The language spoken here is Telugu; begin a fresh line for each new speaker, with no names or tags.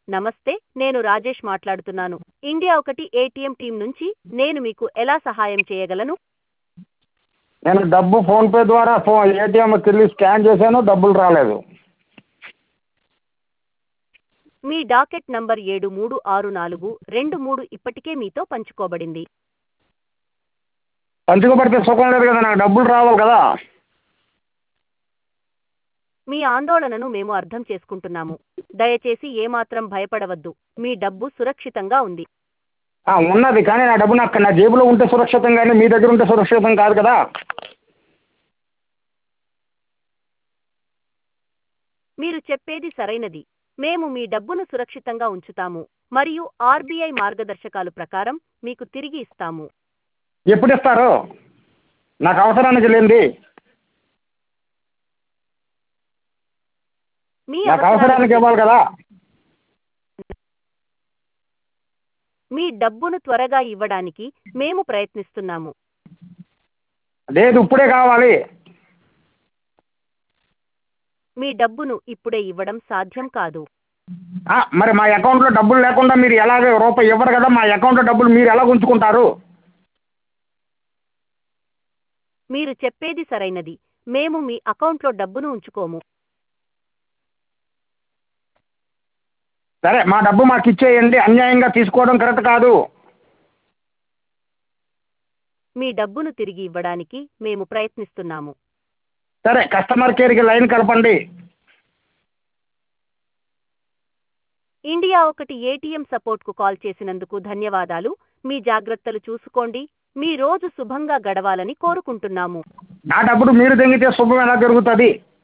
నమస్తే నేను రాజేష్ మాట్లాడుతున్నాను ఇండియా ఒకటి ఏటీఎం టీం నుంచి నేను మీకు ఎలా సహాయం చేయగలను
నేను డబ్బు ఫోన్పే ద్వారా ఫో ఏటీఎంకి వెళ్ళి స్కాన్ చేశాను డబ్బులు రాలేదు
మీ డాకెట్ నంబర్ ఏడు మూడు ఆరు నాలుగు రెండు మూడు ఇప్పటికే మీతో పంచుకోబడింది
పంచుకోబడితే సుఖం లేదు కదా నాకు డబ్బులు రావాలి కదా
మీ ఆందోళనను మేము అర్థం చేసుకుంటున్నాము దయచేసి ఏమాత్రం భయపడవద్దు మీ డబ్బు సురక్షితంగా ఉంది
ఆ, ఉన్నది కానీ నా డబ్బు నాకు నా జేబులో ఉంటే సురక్షితం కానీ మీ దగ్గర ఉంటే సురక్షితం కాదు కదా
మీరు చెప్పేది సరైనది మేము మీ డబ్బును సురక్షితంగా ఉంచుతాము మరియు ఆర్బీఐ మార్గదర్శకాలు ప్రకారం మీకు తిరిగి ఇస్తాము
ఎప్పుడు ఇస్తారు నాకు అవసరానికి లేనిది
మీ
నాకు అవసరానికి ఇవ్వాలి కదా
మీ డబ్బును త్వరగా ఇవ్వడానికి మేము ప్రయత్నిస్తున్నాము
లేదు ఇప్పుడే కావాలి
మీ డబ్బును ఇప్పుడే ఇవ్వడం సాధ్యం కాదు
ఆ, మరి మా అకౌంట్లో డబ్బులు లేకుండా మీరు ఎలాగ రూపాయి ఇవ్వరు కదా మా అకౌంట్లో డబ్బులు మీరు ఎలా ఉంచుకుంటారు
మీరు చెప్పేది సరైనది మేము మీ అకౌంట్లో డబ్బును ఉంచుకోము
సరే మా డబ్బు మాకు ఇచ్చేయండి అన్యాయంగా తీసుకోవడం కరెక్ట్ కాదు
మీ డబ్బును తిరిగి ఇవ్వడానికి మేము ప్రయత్నిస్తున్నాము
సరే కస్టమర్ కేర్కి లైన్ కలపండి
ఇండియా ఒకటి ఏటీఎం సపోర్ట్కు కాల్ చేసినందుకు ధన్యవాదాలు మీ జాగ్రత్తలు చూసుకోండి మీ రోజు శుభంగా గడవాలని కోరుకుంటున్నాము
నా డబ్బులు మీరు తెంగితే శుభం ఎలా జరుగుతుంది